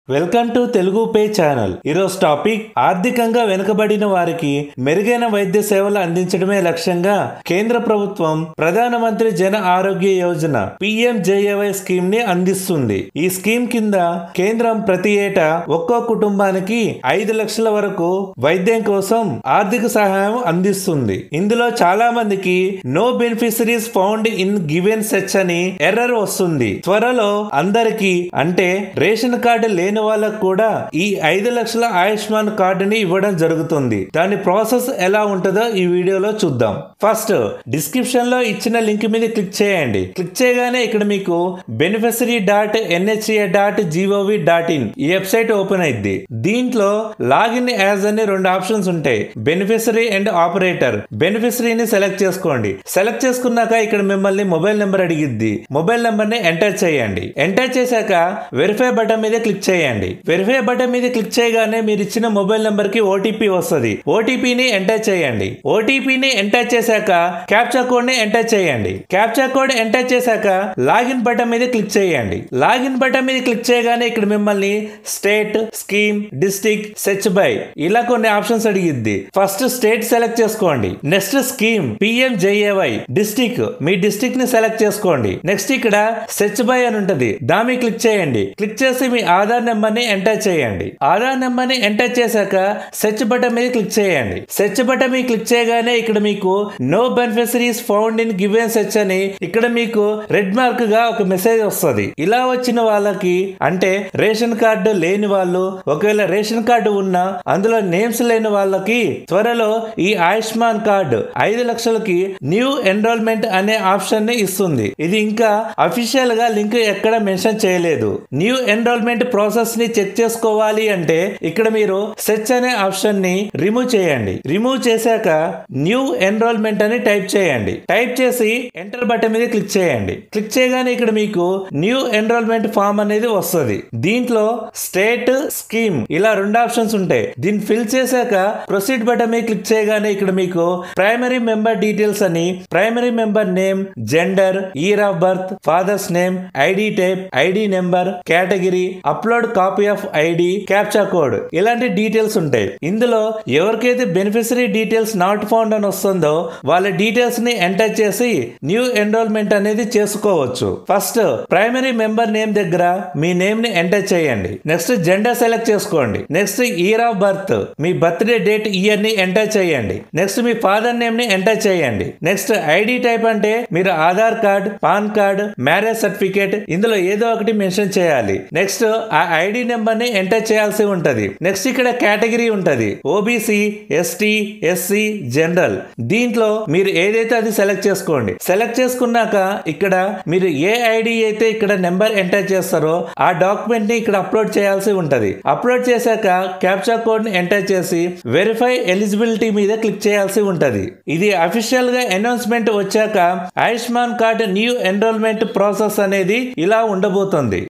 welcome to Telugu pay channel ఈరోజు topic ఆర్థికంగా వెనుకబడిన వారికి మెరుగైన వైద్య సేవలు అందించడమే లక్ష్యంగా కేంద్ర ప్రభుత్వం ప్రధానమంత్రి జన ఆరోగ్య యోజన పిఎంజేఏవై స్కీమ్ ని అందిస్తుంది ఈ స్కీమ్ కింద కేంద్రం ప్రతి ఏటా ఒక్కో కుటుంబానికి ఐదు లక్షల వరకు వైద్యం కోసం ఆర్థిక సహాయం అందిస్తుంది ఇందులో చాలా మందికి no beneficiaries found in given సెచ్ అని ఎర్రర్ వస్తుంది త్వరలో అందరికీ అంటే రేషన్ కార్డు లేని వాళ్ళకు కూడా ఈ ఐదు లక్షల ఆయుష్మాన్ కార్డుని ఇవ్వడం జరుగుతుంది దాని ప్రాసెస్ ఎలా ఉంటుందో ఈ వీడియోలో చూద్దాం ఫస్ట్ డిస్క్రిప్షన్ లో ఇచ్చిన లింక్ మీద క్లిక్ చేయండి క్లిక్ చేయగానే ఇక్కడ మీకు beneficiary dot NHA dot gov dot in ఈ వెబ్సైట్ ఓపెన్ అయింది దీంట్లో లాగిన్ యాజ్ అని రెండు ఆప్షన్స్ ఉంటాయి బెనిఫిషరీ అండ్ ఆపరేటర్ బెనిఫిషరీని సెలెక్ట్ చేసుకోండి సెలెక్ట్ చేసుకున్నాక ఇక్కడ మిమ్మల్ని మొబైల్ నెంబర్ అడిగిద్ది మొబైల్ నెంబర్ ని ఎంటర్ చేయండి ఎంటర్ చేశాక వెరిఫై బటన్ మీద క్లిక్ చేయండి వెరిఫై బటన్ మీద క్లిక్ చేయగానే మీరు ఇచ్చిన మొబైల్ నెంబర్ కి ఓటీపీ వస్తుంది ఓటీపీని ఎంటర్ చేయండి ఓటీపీని ఎంటర్ చేశాక క్యాప్చా కోడ్ ని ఎంటర్ చేయండి క్యాప్చా కోడ్ ఎంటర్ చేశాక లాగిన్ బటన్ మీద క్లిక్ చేయండి లాగిన్ బటన్ మీద క్లిక్ చేయగానే ఇక్కడ మిమ్మల్ని state scheme district search by ఇలా కొన్ని ఆప్షన్స్ అడిగిద్ది ఫస్ట్ స్టేట్ సెలెక్ట్ చేసుకోండి నెక్స్ట్ స్కీమ్ పిఎంజేఏవై డిస్టిక్ మీ డిస్టిక్ ని సెలెక్ట్ చేసుకోండి నెక్స్ట్ ఇక్కడ సెర్చ్ బై అని ఉంటది దాని క్లిక్ చేయండి క్లిక్ చేసి మీ ఆధార్ నెంబర్ ని ఎంటర్ చేయండి ఆధార్ నెంబర్ ని ఎంటర్ చేశాక సెర్చ్ బటన్ మీద క్లిక్ చేయండి సెర్చ్ బటన్ మీద క్లిక్ చేయగానే ఇక్కడ మీకు no beneficiaries found in given search అని ఇక్కడ మీకు రెడ్ మార్క్ గా ఒక మెసేజ్ వస్తుంది ఇలా వచ్చిన వాళ్ళకి అంటే రేషన్ కార్డు లేని వాళ్ళు ఒకవేళ రేషన్ కార్డు ఉన్నా అందులో నేమ్స్ లేని వాళ్ళకి త్వరలో ఈ ఆయుష్మాన్ కార్డు ఐదు లక్షలకి న్యూ ఎన్రోల్మెంట్ అనే ఆప్షన్ ని ఇస్తుంది ఇది ఇంకా అఫీషియల్ గా లింక్ ఎక్కడ మెన్షన్ చేయలేదు న్యూ ఎన్రోల్మెంట్ ప్రాసెస్ ని చెక్ చేసుకోవాలి అంటే ఇక్కడ మీరు సెర్చ్ అనే ఆప్షన్ ని రిమూవ్ చేయండి రిమూవ్ చేశాక న్యూ ఎన్రోల్మెంట్ అని టైప్ చేయండి టైప్ చేసి ఎంటర్ బటన్ మీద క్లిక్ చేయండి క్లిక్ చేయగానే ఇక్కడ మీకు న్యూ ఎన్రోల్మెంట్ ఫామ్ అనేది వస్తుంది దీంట్లో స్టేట్ స్కీమ్ ఇలా రెండు ఆప్షన్స్ ఉంటాయి దీన్ని ఫిల్ చేశాక ప్రొసీడ్ బటన్ మీద క్లిక్ చేయగానే ఇక్కడ మీకు ప్రైమరీ మెంబర్ డీటెయిల్స్ అని primary member name gender year of birth father's name ID type ID number category upload copy of ID captcha code ఇలాంటి డీటెయిల్స్ ఉంటాయి ఇందులో ఎవరికైతే బెనిఫిషరీ డీటెయిల్స్ నాట్ ఫౌండ్ అని వస్తుందో వాళ్ళ డీటెయిల్స్ ని ఎంటర్ చేసి న్యూ ఎన్రోల్మెంట్ అనేది చేసుకోవచ్చు ఫస్ట్ ప్రైమరీ మెంబర్ నేమ్ దగ్గర మీ నేమ్ ని ఎంటర్ చేయండి నెక్స్ట్ జెండర్ సెలెక్ట్ చేసుకోండి నెక్స్ట్ ఇయర్ ఆఫ్ బర్త్ మీ బర్త్డే డేట్ ఇయర్ ని ఎంటర్ చేయండి నెక్స్ట్ మీ ఫాదర్ నేమ్ ని ఎంటర్ చేయండి నెక్స్ట్ ఐడి టైప్ అంటే మీరు Aadhaar card PAN card marriage certificate ఇందులో ఏదో ఒకటి మెన్షన్ చేయాలి నెక్స్ట్ ఆ ఐడి నెంబర్ ని ఎంటర్ చేయాల్సి ఉంటది నెక్స్ట్ ఇక్కడ కేటగిరీ ఉంటది ఓబీసీ ఎస్టీ ఎస్సీ జనరల్ దీంట్లో మీరు ఏదైతే అది సెలెక్ట్ చేసుకోండి సెలెక్ట్ చేసుకున్నాక ఇక్కడ మీరు ఏ ఐడి అయితే ఇక్కడ నెంబర్ ఎంటర్ చేస్తారో ఆ డాక్యుమెంట్ ని ఇక్కడ అప్లోడ్ చేయాల్సి ఉంటది అప్లోడ్ చేశాక క్యాప్చా కోడ్ ని ఎంటర్ చేసి వెరిఫై ఎలిజిబిలిటీ మీద క్లిక్ చేయాల్సి ఉంటది ఇది అఫీషియల్ గా అనౌన్స్మెంట్ వచ్చాక Ayushman card new enrolment process అనేది ఇలా ఉండబోతుంది